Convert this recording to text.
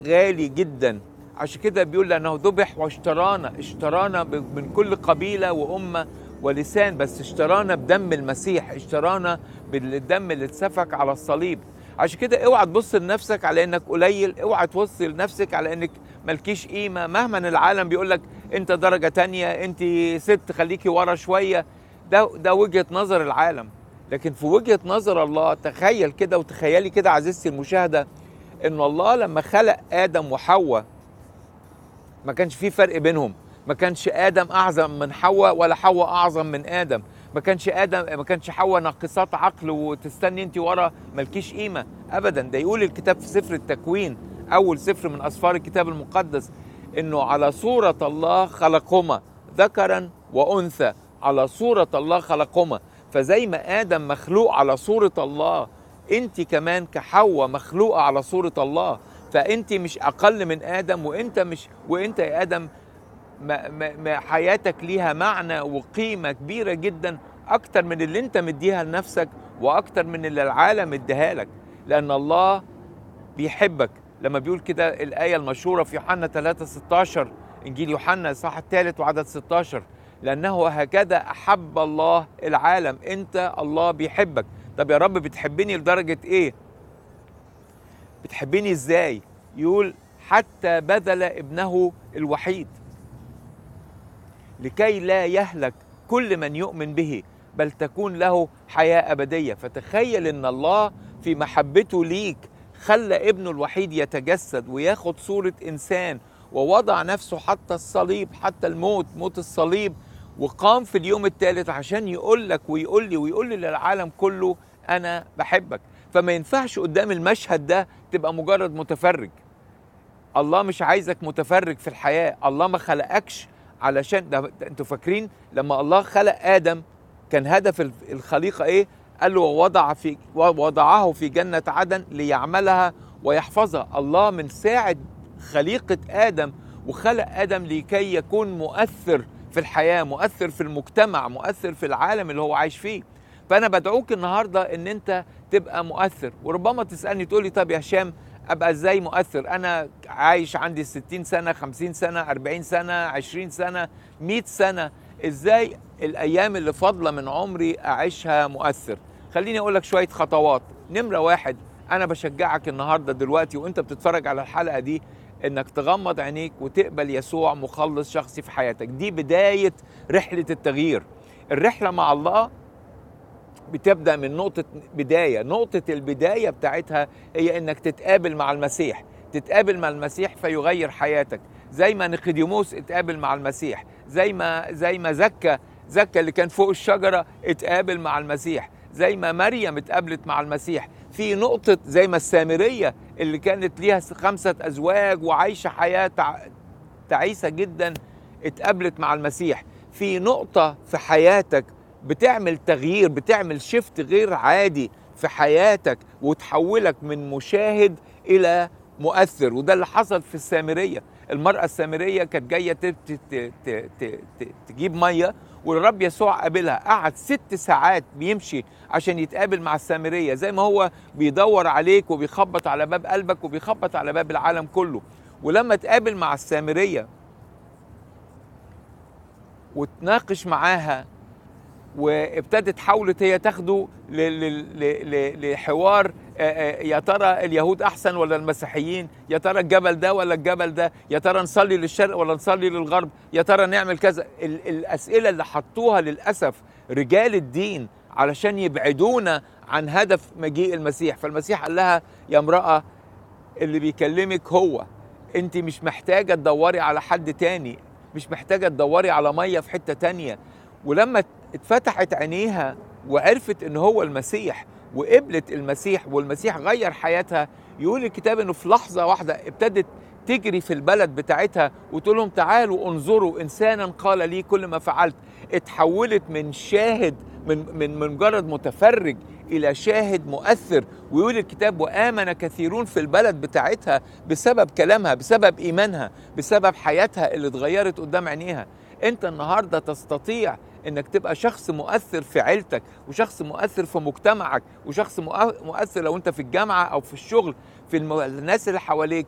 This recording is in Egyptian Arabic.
غالي جدا عشان كده بيقول لأنه ذبح واشترانا اشترانا ب- من كل قبيلة وأمة ولسان بس اشترانا بدم المسيح اشترانا بالدم اللي اتسفك على الصليب عشان كده اوعى تبص لنفسك على انك قليل اوعى تبص لنفسك على انك ملكيش قيمة مهما العالم بيقول لك انت درجة تانية انت ست خليكي ورا شوية ده ده وجهة نظر العالم لكن في وجهة نظر الله تخيل كده وتخيلي كده عزيزتي المشاهدة ان الله لما خلق ادم وحواء ما كانش في فرق بينهم ما كانش ادم اعظم من حواء ولا حواء اعظم من ادم ما كانش ادم ما كانش حواء ناقصات عقل وتستني انت ورا مالكيش قيمه ابدا ده يقول الكتاب في سفر التكوين اول سفر من اسفار الكتاب المقدس انه على صوره الله خلقهما ذكرا وانثى على صوره الله خلقهما فزي ما ادم مخلوق على صوره الله انت كمان كحواء مخلوقه على صوره الله فانت مش اقل من ادم وانت مش وانت يا ادم ما ما ما حياتك ليها معنى وقيمه كبيره جدا اكتر من اللي انت مديها لنفسك واكتر من اللي العالم اداها لك لان الله بيحبك لما بيقول كده الايه المشهوره في يوحنا 3 16 انجيل يوحنا الصح الثالث وعدد 16 لانه هكذا احب الله العالم انت الله بيحبك طب يا رب بتحبني لدرجه ايه بتحبني ازاي يقول حتى بذل ابنه الوحيد لكي لا يهلك كل من يؤمن به بل تكون له حياه ابديه فتخيل ان الله في محبته ليك خلى ابنه الوحيد يتجسد وياخد صوره انسان ووضع نفسه حتى الصليب حتى الموت موت الصليب وقام في اليوم الثالث عشان يقول لك ويقول لي ويقول لي للعالم كله انا بحبك فما ينفعش قدام المشهد ده تبقى مجرد متفرج الله مش عايزك متفرج في الحياه الله ما خلقكش علشان ده ده انتوا فاكرين لما الله خلق ادم كان هدف ال- الخليقه ايه قال له وضع في وضعه في جنه عدن ليعملها ويحفظها الله من ساعه خليقه ادم وخلق ادم لكي يكون مؤثر في الحياه مؤثر في المجتمع مؤثر في العالم اللي هو عايش فيه فانا بدعوك النهارده ان انت تبقى مؤثر وربما تسالني تقول لي طب يا هشام ابقى ازاي مؤثر انا عايش عندي 60 سنه 50 سنه 40 سنه 20 سنه 100 سنه ازاي الايام اللي فاضله من عمري اعيشها مؤثر خليني اقول لك شويه خطوات نمره واحد انا بشجعك النهارده دلوقتي وانت بتتفرج على الحلقه دي انك تغمض عينيك وتقبل يسوع مخلص شخصي في حياتك دي بدايه رحله التغيير الرحله مع الله بتبدا من نقطه بدايه نقطه البدايه بتاعتها هي انك تتقابل مع المسيح تتقابل مع المسيح فيغير حياتك زي ما نيقوديموس اتقابل مع المسيح زي ما زي ما زكى زكى اللي كان فوق الشجره اتقابل مع المسيح زي ما مريم اتقابلت مع المسيح في نقطة زي ما السامرية اللي كانت ليها خمسة أزواج وعايشة حياة تع- تعيسة جدا اتقابلت مع المسيح في نقطة في حياتك بتعمل تغيير بتعمل شفت غير عادي في حياتك وتحولك من مشاهد إلى مؤثر وده اللي حصل في السامرية المرأة السامرية كانت جاية ت- ت- ت- ت- ت- ت- تجيب مية والرب يسوع قابلها قعد ست ساعات بيمشي عشان يتقابل مع السامرية زي ما هو بيدور عليك وبيخبط على باب قلبك وبيخبط على باب العالم كله ولما تقابل مع السامرية وتناقش معاها وابتدت حاولت هي تاخده ل- ل- ل- ل- لحوار آه، آه، يا ترى اليهود احسن ولا المسيحيين يا ترى الجبل ده ولا الجبل ده يا ترى نصلي للشرق ولا نصلي للغرب يا ترى نعمل كذا ال- الاسئله اللي حطوها للاسف رجال الدين علشان يبعدونا عن هدف مجيء المسيح فالمسيح قال لها يا امراه اللي بيكلمك هو انت مش محتاجه تدوري على حد تاني مش محتاجه تدوري على ميه في حته تانيه ولما اتفتحت عينيها وعرفت ان هو المسيح وقبلت المسيح والمسيح غير حياتها يقول الكتاب انه في لحظه واحده ابتدت تجري في البلد بتاعتها وتقول لهم تعالوا انظروا انسانا قال لي كل ما فعلت اتحولت من شاهد من من من مجرد متفرج الى شاهد مؤثر ويقول الكتاب وامن كثيرون في البلد بتاعتها بسبب كلامها بسبب ايمانها بسبب حياتها اللي اتغيرت قدام عينيها انت النهارده تستطيع انك تبقى شخص مؤثر في عيلتك وشخص مؤثر في مجتمعك وشخص مؤ- مؤثر لو انت في الجامعه او في الشغل في الم... الناس اللي حواليك